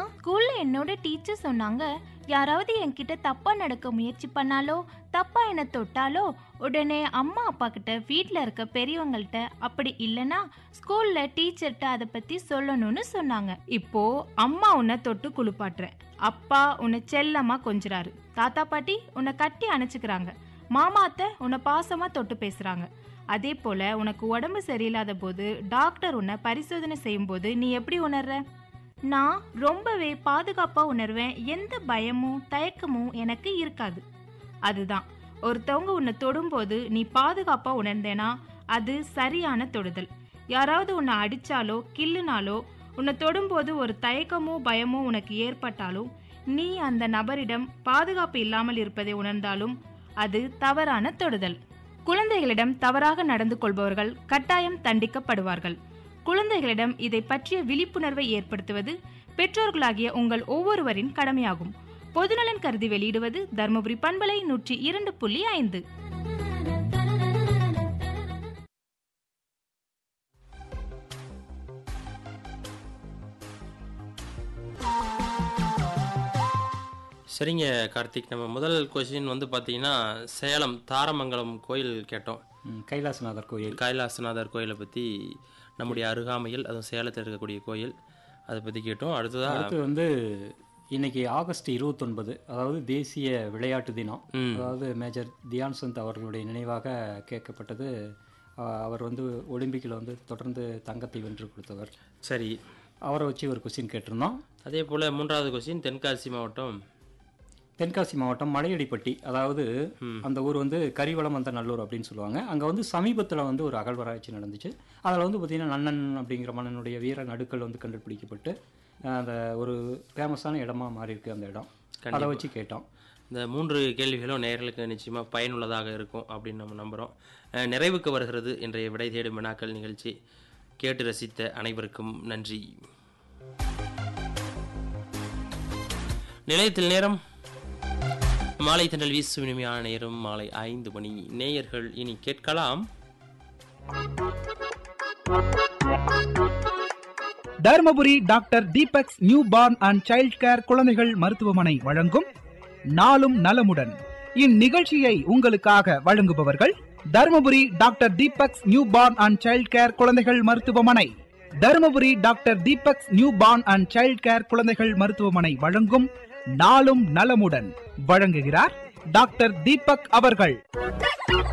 ஸ்கூல்ல என்னோட டீச்சர் சொன்னாங்க யாராவது என்கிட்ட தப்பா நடக்க முயற்சி பண்ணாலோ தப்பா என்ன தொட்டாலோ உடனே அம்மா அப்பா கிட்ட வீட்ல இருக்க பெரியவங்கள்ட்ட அப்படி இல்லனா ஸ்கூல்ல டீச்சர்கிட்ட அதை பத்தி சொல்லணும்னு சொன்னாங்க இப்போ அம்மா உன்னை தொட்டு குளிப்பாட்டுறேன் அப்பா உன்னை செல்லமா கொஞ்சுறாரு தாத்தா பாட்டி உன்னை கட்டி அணைச்சுக்கிறாங்க மாமா அத்தை உன்னை பாசமா தொட்டு பேசுறாங்க அதே போல உனக்கு உடம்பு சரியில்லாத போது டாக்டர் உன்னை பரிசோதனை செய்யும் போது நீ எப்படி உணர்ற நான் ரொம்பவே பாதுகாப்பா உணர்வேன் எந்த பயமும் தயக்கமும் எனக்கு இருக்காது அதுதான் ஒருத்தவங்க உன்னை தொடும்போது நீ பாதுகாப்பா உணர்ந்தேனா அது சரியான தொடுதல் யாராவது உன்னை அடிச்சாலோ கிள்ளுனாலோ உன்னை தொடும்போது ஒரு தயக்கமோ பயமோ உனக்கு ஏற்பட்டாலும் நீ அந்த நபரிடம் பாதுகாப்பு இல்லாமல் இருப்பதை உணர்ந்தாலும் அது தவறான தொடுதல் குழந்தைகளிடம் தவறாக நடந்து கொள்பவர்கள் கட்டாயம் தண்டிக்கப்படுவார்கள் குழந்தைகளிடம் இதை பற்றிய விழிப்புணர்வை ஏற்படுத்துவது பெற்றோர்களாகிய உங்கள் ஒவ்வொருவரின் கடமையாகும் பொதுநலன் கருதி வெளியிடுவது தருமபுரி பண்பலை நூற்றி இரண்டு புள்ளி ஐந்து சரிங்க கார்த்திக் நம்ம முதல் கொஸ்டின் வந்து பார்த்தீங்கன்னா சேலம் தாரமங்கலம் கோயில் கேட்டோம் ம், கைலாசநாதர் கோயில் கைலாசநாதர் கோயிலை பற்றி நம்முடைய அருகாமையில் அதுவும் சேலத்தில் இருக்கக்கூடிய கோயில் அதை பற்றி கேட்டோம் அடுத்ததாக அடுத்து வந்து இன்னைக்கு ஆகஸ்ட் இருபத்தொன்பது அதாவது தேசிய விளையாட்டு தினம் ம். அதாவது மேஜர் தியான் சந்த் அவர்களுடைய நினைவாக கேட்கப்பட்டது அஹ், அவர் வந்து ஒலிம்பிக்கில் வந்து தொடர்ந்து தங்கத்தை வென்று கொடுத்தவர் சரி அவரை வச்சு ஒரு கொஸ்டின் கேட்டிருந்தோம் அதே போல் மூன்றாவது கொஸ்டின் தென்காசி மாவட்டம் தென்காசி மாவட்டம் மலையடிப்பட்டி அதாவது அந்த ஊர் வந்து கரிவளம் வந்த நல்லூர் அப்படின்னு சொல்லுவாங்க அங்கே வந்து சமீபத்தில் வந்து ஒரு அகழ்வாராய்ச்சி நடந்துச்சு அதில் வந்து பார்த்திங்கன்னா நன்னன் அப்படிங்கிற மன்னனுடைய வீர நடுக்கள் வந்து கண்டுபிடிக்கப்பட்டு அஹ், அந்த ஒரு ஃபேமஸான இடமா மாறி இருக்கு அந்த இடம் அதை வச்சு கேட்டோம் இந்த மூன்று கேள்விகளும் நேயர்களுக்கு நிச்சயமாக பயனுள்ளதாக இருக்கும் அப்படின்னு நம்ம நம்புகிறோம் அஹ், நிறைவுக்கு வருகிறது இன்றைய விடை தேடும் வினாக்கள் நிகழ்ச்சி கேட்டு ரசித்த அனைவருக்கும் நன்றி நிலையத்தில் நேரம் மாலை தண்டல் வீசும் இனிமையான நேரம் மாலை ஐந்து மணி நேயர்கள் இனி கேட்கலாம் Dharmapuri doctor Deepak's new born and child care குழந்தைகள் மருத்துவமனை வழங்கும் நாளும் நலமுடன் இந்நிகழ்ச்சியை உங்களுக்காக வழங்குபவர்கள் Dharmapuri doctor Deepak's new born and child care குழந்தைகள் மருத்துவமனை Dharmapuri doctor Deepak's new born and child care குழந்தைகள் மருத்துவமனை வழங்கும் நாளும் நலமுடன் வழங்குகிறார் டாக்டர் தீபக் அவர்கள்